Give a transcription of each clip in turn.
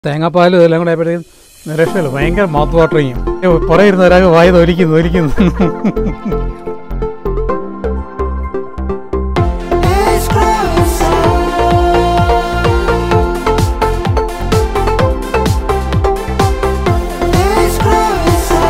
തേങ്ങാപ്പാലും ഇതെല്ലാം കൂടെ ആയപ്പോഴത്തേക്കും രക്ഷയില്ല ഭയങ്കര മൗത്ത് വാട്ടറിങ് പുറകെ ഇരുന്ന് ഒരാൾക്ക് വായ തൊലിക്കുന്നു തൊലിക്കുന്നു It's closer. It's closer.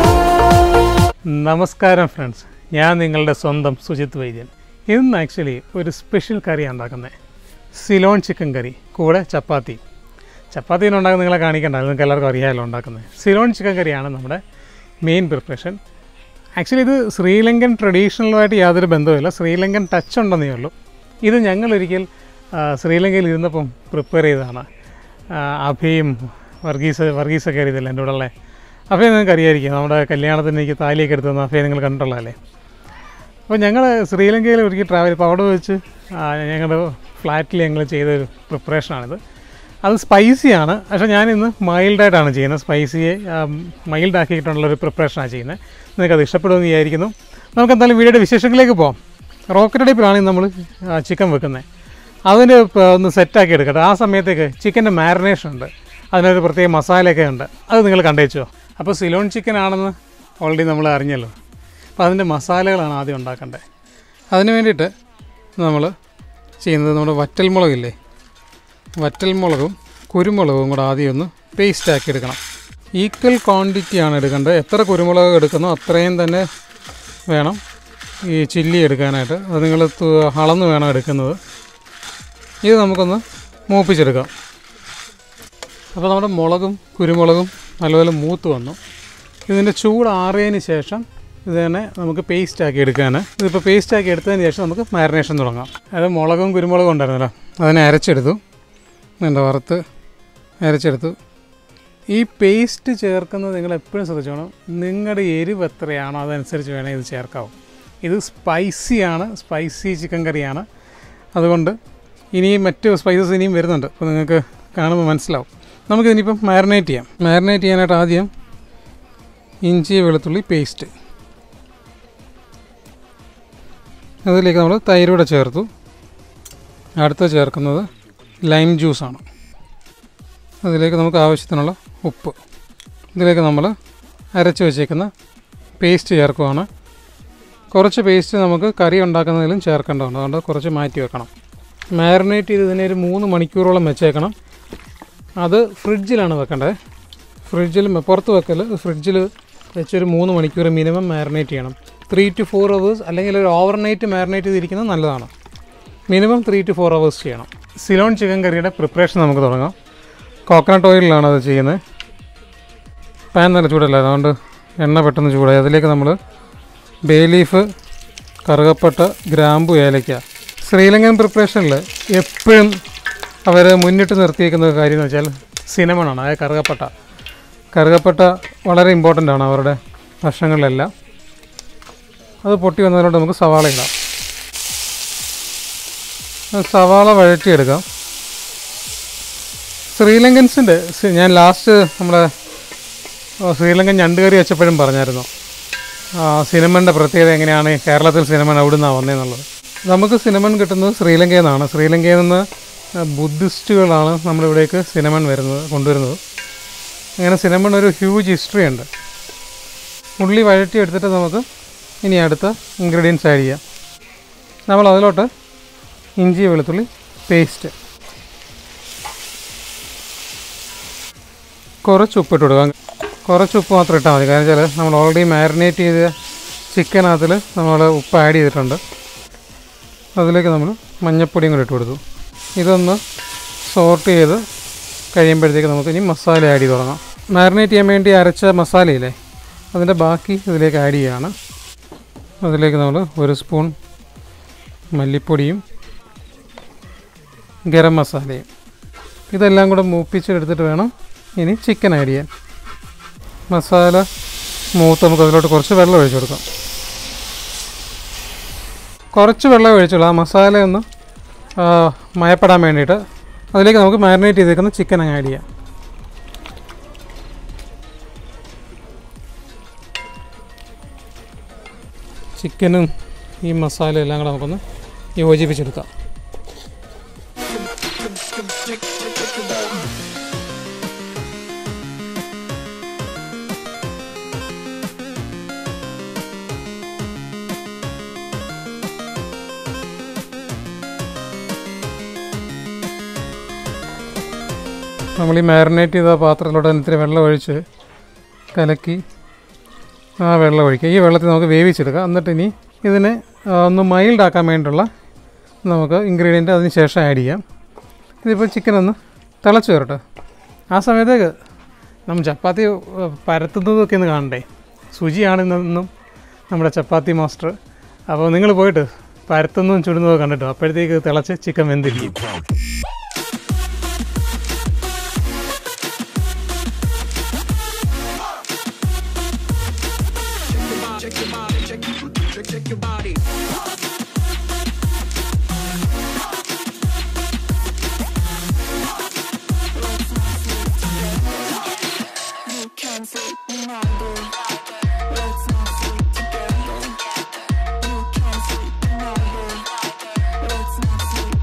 നമസ്കാരം ഫ്രണ്ട്സ് ഞാൻ നിങ്ങളുടെ സ്വന്തം സുജിത് വൈദ്യൻ ഇന്ന് ആക്ച്വലി ഒരു സ്പെഷ്യൽ കറിയാണ് ഉണ്ടാക്കുന്നത് സിലോൺ ചിക്കൻ കറി കൂടെ ചപ്പാത്തി ചപ്പാത്തി ഉണ്ടാക്കുന്നത് നിങ്ങളെ കാണിക്കണ്ട അത് നിങ്ങൾക്ക് എല്ലാവർക്കും അറിയാമല്ലോ ഉണ്ടാക്കുന്നത് സിലോൺ ചിക്കൻ കറിയാണ് നമ്മുടെ മെയിൻ പ്രിപ്പറേഷൻ ആക്ച്വലി ഇത് ശ്രീലങ്കൻ ട്രഡീഷണലുമായിട്ട് യാതൊരു ബന്ധവുമില്ല ശ്രീലങ്കൻ ടച്ച് ഉണ്ടെന്നേ ഉള്ളൂ ഇത് ഞങ്ങളൊരിക്കൽ ആ, ശ്രീലങ്കയിൽ ഇരുന്നപ്പം പ്രിപ്പയർ ചെയ്തതാണ് ആ, അഭിയും വർഗീസ് വർഗീസൊക്കെ അറിയത്തില്ല എൻ്റെ കൂടെ ഉള്ള അഫയെ നിങ്ങൾക്ക് അറിയായിരിക്കും നമ്മുടെ കല്യാണത്തിന് എനിക്ക് താലിയൊക്കെ എടുത്തു തന്ന അഫയെ നിങ്ങൾ കണ്ടിട്ടുള്ളതല്ലേ അപ്പോൾ ഞങ്ങൾ ശ്രീലങ്കയിൽ ഒരിക്കൽ ട്രാവൽ ഇപ്പോൾ അവിടെ വെച്ച് ഞങ്ങളുടെ ഫ്ലാറ്റിൽ ഞങ്ങൾ ചെയ്തൊരു പ്രിപ്പറേഷനാണിത് അത് സ്പൈസിയാണ് പക്ഷേ ഞാനിന്ന് മൈൽഡായിട്ടാണ് ചെയ്യുന്നത് സ്പൈസിയെ മൈൽഡ് ആക്കിയിട്ടുള്ളൊരു പ്രിപ്പറേഷനാണ് ചെയ്യുന്നത് നിങ്ങൾക്കത് ഇഷ്ടപ്പെടുമെന്ന് വിചാരിക്കുന്നു നമുക്ക് എന്തായാലും വീഡിയോയുടെ വിശേഷങ്ങളിലേക്ക് പോകാം റോക്കറ്റ് ടൈപ്പിലാണ് നമ്മൾ ചിക്കൻ വെക്കുന്നത് അതിന് ഇപ്പോൾ ഒന്ന് സെറ്റാക്കി എടുക്കട്ടെ ആ സമയത്തേക്ക് ചിക്കൻ്റെ മാരിനേഷൻ ഉണ്ട് അതിനൊരു പ്രത്യേക മസാലയൊക്കെ ഉണ്ട് അത് നിങ്ങൾ കണ്ടേച്ചോ അപ്പോൾ സിലോൺ ചിക്കൻ ആണെന്ന് ഓൾറെഡി നമ്മൾ അറിഞ്ഞല്ലോ അപ്പോൾ അതിൻ്റെ മസാലകളാണ് ആദ്യം ഉണ്ടാക്കേണ്ടത് അതിന് വേണ്ടിയിട്ട് നമ്മൾ ചെയ്യുന്നത് നമ്മുടെ വറ്റൽമുളകില്ലേ വറ്റൽമുളകും കുരുമുളകും കൂടെ ആദ്യം ഒന്ന് പേസ്റ്റ് ആക്കി എടുക്കണം ഈക്വൽ ക്വാണ്ടിറ്റിയാണ് എടുക്കേണ്ടത് എത്ര കുരുമുളക് എടുക്കുന്നോ അത്രയും തന്നെ വേണം ഈ ചില്ലി എടുക്കാനായിട്ട് അത് നിങ്ങൾ തു- അളന്ന് വേണം എടുക്കുന്നത് ഇത് നമുക്കൊന്ന് മൂപ്പിച്ചെടുക്കാം അപ്പോൾ നമ്മുടെ മുളകും കുരുമുളകും നല്ലപോലെ മൂത്ത് വന്നു ഇതിൻ്റെ ചൂട് ആറിയതിന് ശേഷം ഇത് തന്നെ നമുക്ക് പേസ്റ്റ് ആക്കി എടുക്കാൻ ഇതിപ്പോൾ പേസ്റ്റ് ആക്കി എടുത്തതിന് ശേഷം നമുക്ക് മാരിനേഷൻ തുടങ്ങാം അത് മുളകും കുരുമുളകും ഉണ്ടായിരുന്നല്ലോ അതിനെ അരച്ചെടുത്തു എന്താ വറുത്ത് അരച്ചെടുത്തു ഈ പേസ്റ്റ് ചേർക്കുന്നത് നിങ്ങൾ എപ്പോഴും ശ്രദ്ധിച്ചോണം നിങ്ങളുടെ എരിവ് എത്രയാണോ അതനുസരിച്ച് വേണേൽ ഇത് ചേർക്കാവും ഇത് സ്പൈസിയാണ് സ്പൈസി ചിക്കൻ കറിയാണ് അതുകൊണ്ട് ഇനിയും മറ്റ് സ്പൈസസ് ഇനിയും വരുന്നുണ്ട് അപ്പോൾ നിങ്ങൾക്ക് കാണുമ്പോൾ മനസ്സിലാവും നമുക്കിതിനിപ്പം മാരിനേറ്റ് ചെയ്യാം മാരിനേറ്റ് ചെയ്യാനായിട്ട് ആദ്യം ഇഞ്ചി വെളുത്തുള്ളി പേസ്റ്റ് അതിലേക്ക് നമ്മൾ തൈരൂടെ ചേർത്തു അടുത്ത് ചേർക്കുന്നത് ലൈം ജ്യൂസാണ് അതിലേക്ക് നമുക്ക് ആവശ്യത്തിനുള്ള ഉപ്പ് ഇതിലേക്ക് നമ്മൾ അരച്ച് വെച്ചേക്കുന്ന പേസ്റ്റ് ചേർക്കുവാണ് കുറച്ച് പേസ്റ്റ് നമുക്ക് കറി ഉണ്ടാക്കുന്നതിലും ചേർക്കേണ്ടതുണ്ട് അതുകൊണ്ട് കുറച്ച് മാറ്റി വെക്കണം മാരിനേറ്റ് ചെയ്ത് ഇതിനെ ഒരു മൂന്ന് മണിക്കൂറോളം വെച്ചേക്കണം അത് ഫ്രിഡ്ജിലാണ് വെക്കേണ്ടത് ഫ്രിഡ്ജിൽ മ- പുറത്ത് വെക്കൽ ഫ്രിഡ്ജിൽ വെച്ചൊരു മൂന്ന് മണിക്കൂർ മിനിമം മാരിനേറ്റ് ചെയ്യണം ത്രീ ടു ഫോർ അവേഴ്സ് അല്ലെങ്കിൽ ഒരു ഓവർ നൈറ്റ് മാരിനേറ്റ് ചെയ്തിരിക്കുന്നത് നല്ലതാണ് minimum three to four hours ചെയ്യണം സിലോൺ ചിക്കൻ കറിയുടെ പ്രിപ്പറേഷൻ നമുക്ക് തുടങ്ങാം കോക്കനട്ട് ഓയിലിലാണ് അത് ചെയ്യുന്നത് പാൻ നല്ല ചൂടല്ല അതുകൊണ്ട് എണ്ണ പെട്ടെന്ന് ചൂടായി അതിലേക്ക് നമ്മൾ ബേ ലീഫ് കറുകപ്പട്ട ഗ്രാമ്പു ഏലയ്ക്ക ശ്രീലങ്കൻ പ്രിപ്പറേഷനിൽ എപ്പോഴും അവർ മുന്നിട്ട് നിർത്തിയിരിക്കുന്ന ഒരു കാര്യം എന്ന് വെച്ചാൽ സിനമണാണ് അതായത് കറുകപ്പട്ട കറുകപ്പട്ട വളരെ ഇമ്പോർട്ടൻ്റ് ആണ് അവരുടെ ഭക്ഷണങ്ങളിലെല്ലാം അത് പൊട്ടി വന്നതിനോട് നമുക്ക് സവാള ഇടാം അത് സവാള വഴറ്റിയെടുക്കാം ശ്രീലങ്കൻസിൻ്റെ സി- ഞാൻ ലാസ്റ്റ് നമ്മുടെ ആ, ശ്രീലങ്കൻ ഞണ്ട് കറി വെച്ചപ്പോഴും പറഞ്ഞായിരുന്നു ആ, സിനിമൻ്റെ പ്രത്യേകത എങ്ങനെയാണ് കേരളത്തിൽ സിനിമൻ അവിടെ നിന്നാണ് വന്നതെന്നുള്ളത് നമുക്ക് സിനിമൻ കിട്ടുന്നത് ശ്രീലങ്കയിൽ നിന്നാണ് ശ്രീലങ്കയിൽ നിന്ന് ആ, ബുദ്ധിസ്റ്റുകളാണ് നമ്മളിവിടേക്ക് സിനിമൻ വരുന്നത് കൊണ്ടുവരുന്നത് അങ്ങനെ സിനിമൺ ഒരു ഹ്യൂജ് ഹിസ്റ്ററി ഉണ്ട് ഉള്ളി വഴറ്റി എടുത്തിട്ട് നമുക്ക് ഇനി അടുത്ത ഇൻഗ്രീഡിയൻസ് ആഡ് ചെയ്യാം നമ്മൾ അതിലോട്ട് ഇഞ്ചി വെളുത്തുള്ളി പേസ്റ്റ് കുറച്ച് ഉപ്പിട്ട് കൊടുക്കാം കുറച്ച് ഉപ്പ് മാത്രം ഇട്ടാൽ മതി കാരണം വെച്ചാൽ നമ്മൾ ഓൾറെഡി മാരിനേറ്റ് ചെയ്ത ചിക്കനകത്തിൽ നമ്മൾ ഉപ്പ് ആഡ് ചെയ്തിട്ടുണ്ട് അതിലേക്ക് നമ്മൾ മഞ്ഞൾപ്പൊടിയും കൂടി ഇട്ട് കൊടുത്തു ഇതൊന്ന് സോർട്ട് ചെയ്ത് കഴിയുമ്പോഴത്തേക്ക് നമുക്ക് ഇനി മസാല ആഡ് ചെയ്ത് തുടങ്ങാം മാരിനേറ്റ് ചെയ്യാൻ വേണ്ടി അരച്ച മസാലയില്ലേ അതിൻ്റെ ബാക്കി ഇതിലേക്ക് ആഡ് ചെയ്യുകയാണ് അതിലേക്ക് നമ്മൾ ഒരു സ്പൂൺ മല്ലിപ്പൊടിയും ഗരം മസാലയും ഇതെല്ലാം കൂടെ മൂപ്പിച്ചെടുത്തിട്ട് വേണം ഇനി ചിക്കൻ ആഡ് ചെയ്യാൻ മസാല മൂത്ത് നമുക്ക് അതിലോട്ട് കുറച്ച് വെള്ളം ഒഴിച്ചു കൊടുക്കാം കുറച്ച് വെള്ളം ഒഴിച്ചുള്ളൂ ആ മസാല ഒന്ന് ആ, മയപ്പെടാൻ വേണ്ടിയിട്ട് അതിലേക്ക് നമുക്ക് മാരിനേറ്റ് ചെയ്തേക്കുന്ന ചിക്കൻ അങ്ങ് ആഡ് ചെയ്യാം ചിക്കനും ഈ മസാല എല്ലാം കൂടെ നമുക്കൊന്ന് യോജിപ്പിച്ചെടുക്കാം നമ്മൾ ഈ മാരിനേറ്റ് ചെയ്ത പാത്രത്തിലോട്ട് അതിന് ഇത്തിരി വെള്ളം ഒഴിച്ച് കലക്കി ആ വെള്ളം ഒഴിക്കുക ഈ വെള്ളത്തിൽ നമുക്ക് വേവിച്ചെടുക്കാം എന്നിട്ട് ഇനി ഇതിനെ ആ, ഒന്ന് മൈൽഡ് ആക്കാൻ വേണ്ടിയിട്ടുള്ള നമുക്ക് ഇൻഗ്രീഡിയൻറ്റ് അതിന് ശേഷം ആഡ് ചെയ്യാം ഇതിപ്പോൾ ചിക്കൻ ഒന്ന് തിളച്ച് വരട്ടെ ആ സമയത്തേക്ക് നമ്മൾ ചപ്പാത്തി ഏ, പരത്തുന്നതൊക്കെ ഒന്ന് കാണണ്ടേ സുജിയാണ് ഇന്നും നമ്മുടെ ചപ്പാത്തി മാസ്റ്റർ അപ്പോൾ നിങ്ങൾ പോയിട്ട് പരത്തുന്നതും ചുടുന്നതും കണ്ടിട്ടോ അപ്പോഴത്തേക്ക് തിളച്ച് ചിക്കൻ വെന്തിരിക്കും You can't sleep neither. Let's not sleep together. You can't sleep neither. Let's not sleep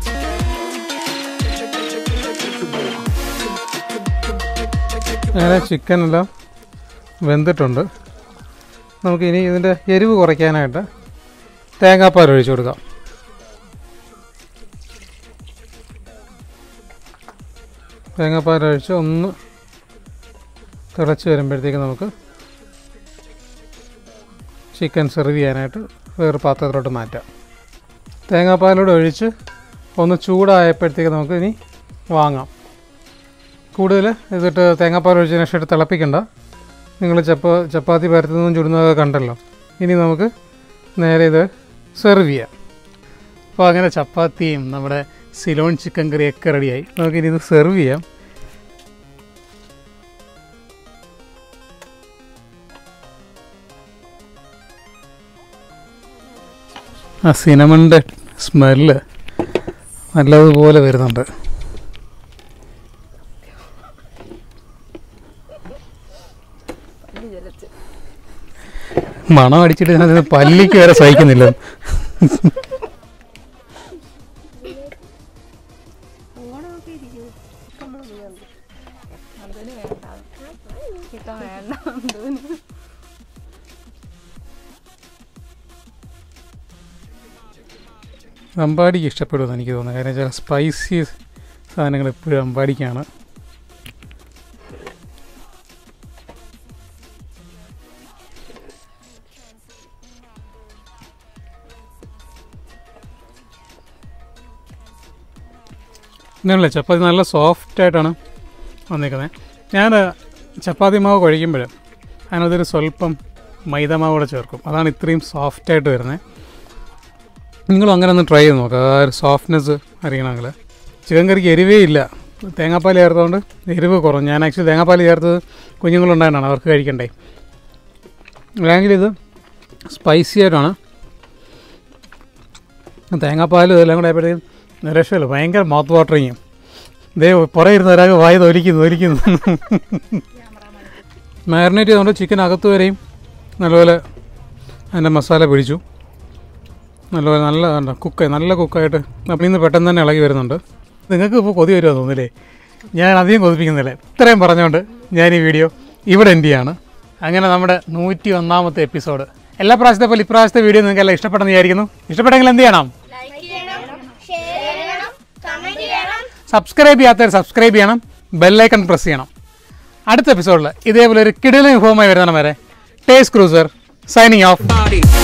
together. അങ്ങനെ ചിക്കൻ എല്ലാം വെന്തിട്ടുണ്ട് നമുക്ക് ഇനി ഇതിൻ്റെ എരിവ് കുറയ്ക്കാനായിട്ട് തേങ്ങാപ്പാൽ ഒഴിച്ചു കൊടുക്കാം തേങ്ങാപ്പാൽ ഒഴിച്ച് ഒന്ന് തിളച്ച് വരുമ്പോഴത്തേക്ക് നമുക്ക് ചിക്കൻ സെർവ് ചെയ്യാനായിട്ട് വേറെ പാത്രത്തിലോട്ട് മാറ്റാം തേങ്ങാപ്പാലൂടെ ഒഴിച്ച് ഒന്ന് ചൂടായപ്പോഴത്തേക്ക് നമുക്ക് ഇനി വാങ്ങാം കൂടുതൽ ഇതിട്ട് തേങ്ങാപ്പാൽ ഒഴിച്ചതിന് ശേഷം ഇട്ട് തിളപ്പിക്കണ്ട നിങ്ങൾ ചപ്പ ചപ്പാത്തി പരത്തുന്നതും ചുടുന്നതൊക്കെ കണ്ടല്ലോ ഇനി നമുക്ക് നേരെ ഇത് സെർവ് ചെയ്യാം അപ്പോൾ അങ്ങനെ ചപ്പാത്തിയും നമ്മുടെ സിലോൺ ചിക്കൻ കറിയൊക്കെ റെഡിയായി നമുക്കിനി ഇത് സെർവ് ചെയ്യാം ആ സിനമണിൻ്റെ സ്മെല്ല് നല്ലതുപോലെ വരുന്നുണ്ട് മണം അടിച്ചിട്ട് ഇതിനകത്ത് പല്ലിക്ക് വരെ സഹിക്കുന്നില്ല ചിക്കൻ വേണ്ട തോന്നുന്നു അമ്പാടിക്ക് ഇഷ്ടപ്പെടുമെന്ന് എനിക്ക് തോന്നുന്നു കാരണം ചില സ്പൈസി സാധനങ്ങൾ എപ്പോഴും അമ്പാടിക്കാണ് ഇങ്ങനല്ലേ ചപ്പാത്തി നല്ല സോഫ്റ്റ് ആയിട്ടാണ് വന്നിരിക്കുന്നത് ഞാൻ ചപ്പാത്തി മാവ് കുഴയ്ക്കുമ്പോൾ അതിനകത്തൊരു സ്വല്പം മൈദ മാവ് കൂടെ ചേർക്കും അതാണ് ഇത്രയും സോഫ്റ്റ് ആയിട്ട് വരുന്നത് നിങ്ങളും അങ്ങനെ ഒന്ന് ട്രൈ ചെയ്ത് നോക്കുക ആ ഒരു സോഫ്റ്റ്നെസ് അറിയണമെങ്കിൽ ചിക്കൻ കറിക്ക് എരിവേ ഇല്ല തേങ്ങാപ്പാൽ ചേർത്തതുകൊണ്ട് എരിവ് കുറഞ്ഞു ഞാൻ ആക്ച്വലി തേങ്ങാപ്പാൽ ചേർത്തത് കുഞ്ഞുങ്ങളുണ്ടായിട്ടാണ് അവർക്ക് കഴിക്കണ്ടേ അല്ലെങ്കിൽ ഇത് സ്പൈസി ആയിട്ടാണ് തേങ്ങാപ്പാലും ഇതെല്ലാം കൂടെ ആയപ്പോഴത്തേക്കും രക്ഷമില്ല ഭയങ്കര മൗത്ത് വാട്ടറിങ്ങും ഇതേ പുറകെ ഇരുന്ന് ഒരാൾക്ക് വായ തൊലിക്കുന്നു തൊലിക്കുന്നു മാരിനേറ്റ് ചെയ്തുകൊണ്ട് ചിക്കൻ അകത്ത് വരെയും നല്ലപോലെ അതിൻ്റെ മസാല പിടിച്ചു നല്ലപോലെ നല്ല കണ്ടോ കുക്കായി നല്ല കുക്കായിട്ട് അപ്പം ഇന്ന് പെട്ടെന്ന് തന്നെ ഇളകി വരുന്നുണ്ട് നിങ്ങൾക്ക് ഇപ്പോൾ കൊതി വരുമോ തോന്നില്ലേ ഞാൻ അധികം കൊതിപ്പിക്കുന്നില്ല ഇത്രയും പറഞ്ഞുകൊണ്ട് ഞാൻ ഈ വീഡിയോ ഇവിടെ എൻഡ് ചെയ്യാണ് അങ്ങനെ നമ്മുടെ നൂറ്റി ഒന്നാമത്തെ എപ്പിസോഡ് എല്ലാ പ്രാവശ്യത്തെ പോലെ ഇപ്രാവശ്യത്തെ വീഡിയോ നിങ്ങൾക്ക് എല്ലാം ഇഷ്ടപ്പെട്ടെന്ന് വിചാരിക്കുന്നു ഇഷ്ടപ്പെട്ടെങ്കിൽ എന്ത് ചെയ്യണം സബ്സ്ക്രൈബ് ചെയ്യാത്തവർ സബ്സ്ക്രൈബ് ചെയ്യണം ബെല്ലൈക്കൺ പ്രസ് ചെയ്യണം അടുത്ത എപ്പിസോഡിൽ ഇതേപോലെ ഒരു കിടിലൻ വിഭവമായി വരുന്ന വരെ taste cruiser signing off body.